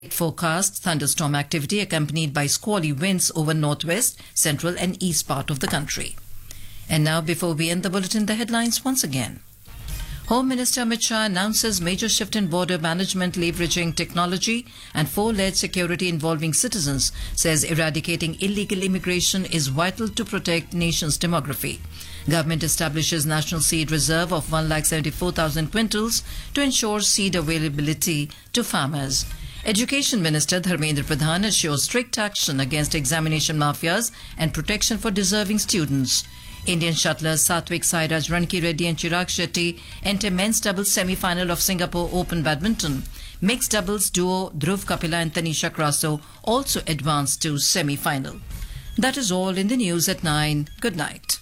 forecast thunderstorm activity accompanied by squally winds over northwest, central, and east part of the country. And now, before we end the bulletin, the headlines once again. Home Minister Amit Shah announces major shift in border management leveraging technology and four-led security involving citizens, says eradicating illegal immigration is vital to protect nation's demography. Government establishes national seed reserve of 1,74,000 quintals to ensure seed availability to farmers. Education Minister Dharmendra Pradhan assures strict action against examination mafias and protection for deserving students. Indian shuttlers Satvik Sairaj Ranki Reddy and Chirag Shetty enter men's doubles semi-final of Singapore Open Badminton. Mixed doubles duo Dhruv Kapila and Tanisha Kraso also advanced to semi-final. That is all in the news at 9. Good night.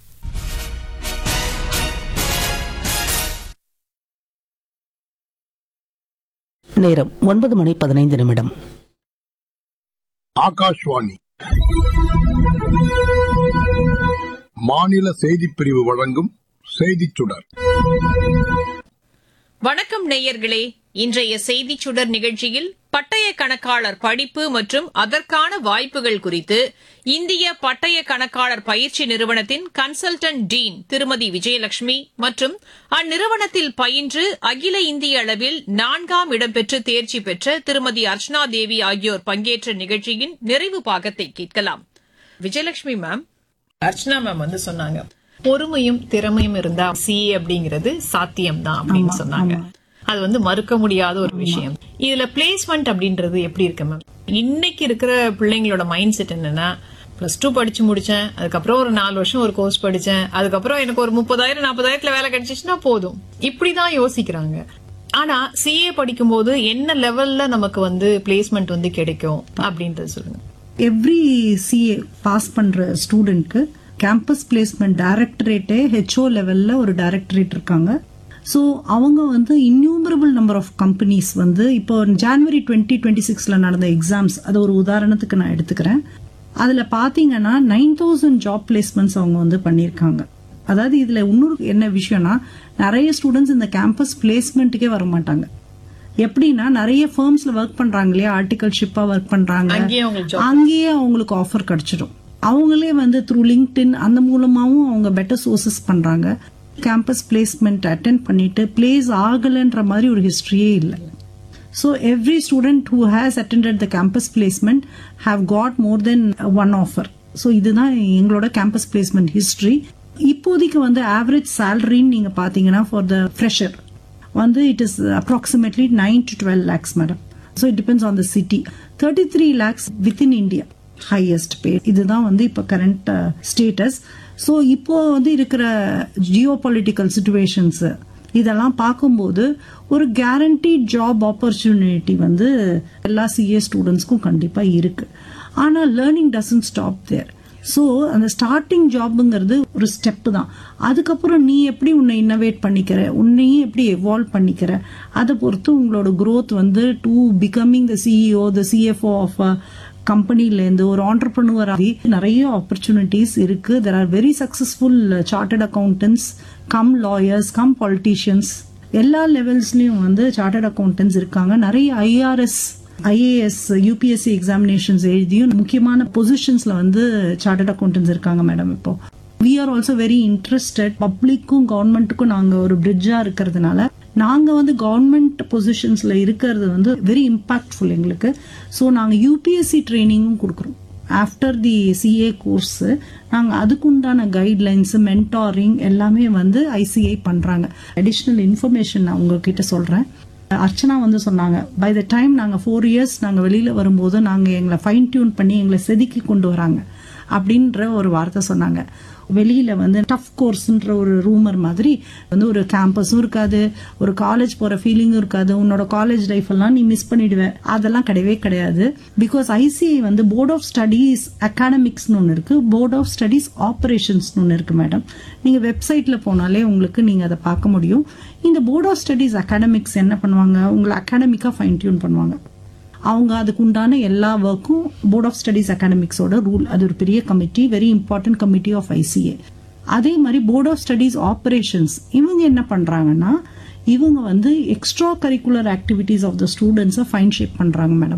நேரம் ஒன்பது மணி பதினைந்து நிமிடம் ஆகாஷ்வாணி மாநில செய்திப் பிரிவு வழங்கும் செய்திச் சுடர் வணக்கம் நேயர்களே இன்றைய செய்திச் சுடர் நிகழ்ச்சியில் பட்டய கணக்காளர் படிப்பு மற்றும் அதற்கான வாய்ப்புகள் குறித்து இந்திய பட்டய கணக்காளர் பயிற்சி நிறுவனத்தின் கன்சல்டன்ட் டீன் திருமதி விஜயலட்சுமி மற்றும் அந்நிறுவனத்தில் பயின்று அகில இந்திய அளவில் நான்காம் இடம் பெற்று தேர்ச்சி பெற்ற திருமதி அர்ச்சனா தேவி ஆகியோர் பங்கேற்ற நிகழ்ச்சியின் நிறைவு பாகத்தை கேட்கலாம் விஜயலட்சுமி மேம் அர்ச்சனா மேம் வந்து சொன்னாங்க பொறுமையும் திறமையும் இருந்தா சி அப்படிங்கிறது சாத்தியம்தான் அப்படின்னு சொன்னாங்க அது வந்து மறுக்க முடியாத ஒரு விஷயம் இதுல பிளேஸ்மெண்ட் அப்படின்றது எப்படி இருக்கு மேம் இன்னைக்கு இருக்கிற பிள்ளைங்களோட மைண்ட் செட் என்னன்னா பிளஸ் டூ படிச்சு முடிச்சேன் அதுக்கப்புறம் ஒரு நாலு வருஷம் ஒரு கோர்ஸ் படிச்சேன் அதுக்கப்புறம் எனக்கு ஒரு முப்பதாயிரம் நாற்பதாயிரத்துல வேலை கிடைச்சிச்சுன்னா போதும் இப்படிதான் யோசிக்கிறாங்க ஆனா சிஏ படிக்கும்போது என்ன லெவல்ல நமக்கு வந்து பிளேஸ்மெண்ட் வந்து கிடைக்கும் அப்படின்றது சொல்லுங்க எவ்ரி சிஏ பாஸ் பண்ற ஸ்டூடெண்ட்க்கு கேம்பஸ் பிளேஸ்மெண்ட் டைரக்டரேட்டே ஹெச்ஓ லெவல்ல ஒரு டைரக்டரேட் இருக்காங்க ஸோ அவங்க வந்து இன்யூமரபிள் நம்பர் ஆஃப் கம்பெனிஸ் வந்து இப்போ ஜான்வரி டுவெண்ட்டி டுவெண்ட்டி சிக்ஸ்ல நடந்த எக்ஸாம்ஸ் அது ஒரு உதாரணத்துக்கு நான் எடுத்துக்கிறேன் அதுல பாத்தீங்கன்னா நைன் தௌசண்ட் ஜாப் பிளேஸ்மெண்ட்ஸ் அவங்க வந்து பண்ணியிருக்காங்க அதாவது இதுல இன்னொரு என்ன விஷயம்னா நிறைய ஸ்டூடெண்ட்ஸ் இந்த கேம்பஸ் பிளேஸ்மெண்ட்டுக்கே வர மாட்டாங்க எப்படின்னா நிறைய ஃபர்ம்ஸ்ல ஒர்க் பண்றாங்க இல்லையா ஆர்டிகல்ஷிப்பா ஒர்க் பண்றாங்க அங்கேயே அவங்களுக்கு அங்கேயே அவங்களுக்கு ஆஃபர் கிடைச்சிடும் அவங்களே வந்து த்ரூ லிங்க்டின் அந்த மூலமாவும் அவங்க பெட்டர் சோர்சஸ் பண்றாங்க கேம்பஸ் பிளேஸ்மெண்ட் அட்டென்ட் பண்ணிட்டு பிளேஸ் ஆகலன்ற மாதிரி ஒரு ஹிஸ்டரியே இல்லை so every student who has attended the campus placement have got more then one offer so இதுதான் எங்களோட கேம்பஸ் பிளேஸ்மெண்ட் ஹிஸ்டரி இப்போதைக்கு வந்து ஆவரேஜ் சேலரின்னு நீங்க பாத்தீங்கன்னா ஃபார் த ஃப்ரெஷர் வந்து it is approximately nine to twelve lakhs madam so it depends on the city thirty three lakhs within India highest pay இதுதான் வந்து இப்போ கரண்ட் ஸ்டேட்டஸ் ஸோ இப்போ வந்து இருக்கிற ஜியோ பொலிட்டிக்கல் சுச்சுவேஷன்ஸ் இதெல்லாம் பார்க்கும்போது ஒரு கேரண்டி ஜாப் ஆப்பர்ச்சுனிட்டி வந்து எல்லா சிஏ ஸ்டூடெண்ட்ஸ்க்கும் கண்டிப்பாக இருக்கு ஆனால் learning doesn't stop there so அந்த ஸ்டார்டிங் ஜாப்புங்கிறது ஒரு ஸ்டெப் தான் அதுக்கப்புறம் நீ எப்படி உன்னை இன்னோவேட் பண்ணிக்கிற உன்னையும் எப்படி எவால்வ் பண்ணிக்கிற அதை பொறுத்து உங்களோட growth வந்து to becoming the C E O the C F O of கம்பெனிலேருந்து ஒரு ஆண்டர்பிரனுவர் ஆகி நிறைய ஆப்பர்ச்சுனிட்டிஸ் இருக்கு there are very successful chartered accountants cum lawyers cum politicians எல்லா லெவல்ஸ்லயும் வந்து சார்ட்டர்ட் அக்கௌண்டன்ஸ் இருக்காங்க நிறைய ஐஆர்எஸ் ஐஏஎஸ் யூபிஎஸ்சி எக்ஸாமினேஷன்ஸ் எழுதியும் முக்கியமான பொசிஷன்ஸ்ல வந்து சார்ட்டர்ட் அக்கௌண்டன்ஸ் இருக்காங்க மேடம் இப்போ we are also very interested பப்ளிக்கும் கவர்மெண்ட்டுக்கும் நாங்க ஒரு பிரிட்ஜா இருக்கிறதுனால நாங்க வந்து கவர்மெண்ட் பொசிஷன்ஸ்ல இருக்கிறது வந்து வெரி இம்பாக்ட்ஃபுல் எங்களுக்கு ஸோ நாங்க யூபிஎஸ்சி ட்ரைனிங்கும் கொடுக்குறோம் ஆஃப்டர் தி சிஏ கோர்ஸ் நாங்க அதுக்குண்டான கைட்லைன்ஸ் மென்டாரிங் எல்லாமே வந்து ஐசிஐ பண்றாங்க அடிஷ்னல் இன்ஃபர்மேஷன் நான் உங்ககிட்ட சொல்றேன் அர்ச்சனா வந்து சொன்னாங்க பை த டைம் நாங்க ஃபோர் இயர்ஸ் நாங்க வெளியில வரும்போது நாங்க எங்களை ஃபைன் டியூன் பண்ணி எங்களை செதுக்கி கொண்டு வராங்க அப்படின்ற ஒரு வார்த்தை சொன்னாங்க வெளியில வந்து டஃப் கோர்ஸ்ன்ற ஒரு ரூமர் மாதிரி வந்து ஒரு கேம்பஸும் இருக்காது ஒரு காலேஜ் போற ஃபீலிங்கும் இருக்காது உன்னோட காலேஜ் லைஃப் எல்லாம் நீ மிஸ் பண்ணிடுவ அதெல்லாம் கிடையவே கிடையாது பிகாஸ் ஐசிஐ வந்து போர்ட் ஆஃப் ஸ்டடீஸ் அகாடமிக்ஸ்னு ஒன்று இருக்கு போர்ட் ஆஃப் ஸ்டடீஸ் ஆபரேஷன்ஸ்னு ஒன்று இருக்கு மேடம் நீங்க வெப்சைட்ல போனாலே உங்களுக்கு நீங்க அதை பார்க்க முடியும் இந்த போர்ட் ஆஃப் ஸ்டடீஸ் அகாடமிக்ஸ் என்ன பண்ணுவாங்க உங்களை அகாடமிக்கா ஃபைன் டியூன் பண்ணுவாங்க அவங்க அதுக்கு உண்டான எல்லா ஒர்க்கும் போர்ட் ஆஃப் ஸ்டடீஸ் அகாடமிக்ஸோட ரூல் அது ஒரு பெரிய committee very important committee of ICA அதே மாதிரி போர்ட் ஆஃப் ஸ்டடீஸ் ஆபரேஷன்ஸ் இவங்க என்ன பண்றாங்கன்னா இவங்க வந்து extra curricular activities of the ஸ்டூடெண்ட்ஸை ஃபைன் ஷேப் பண்றாங்க மேடம்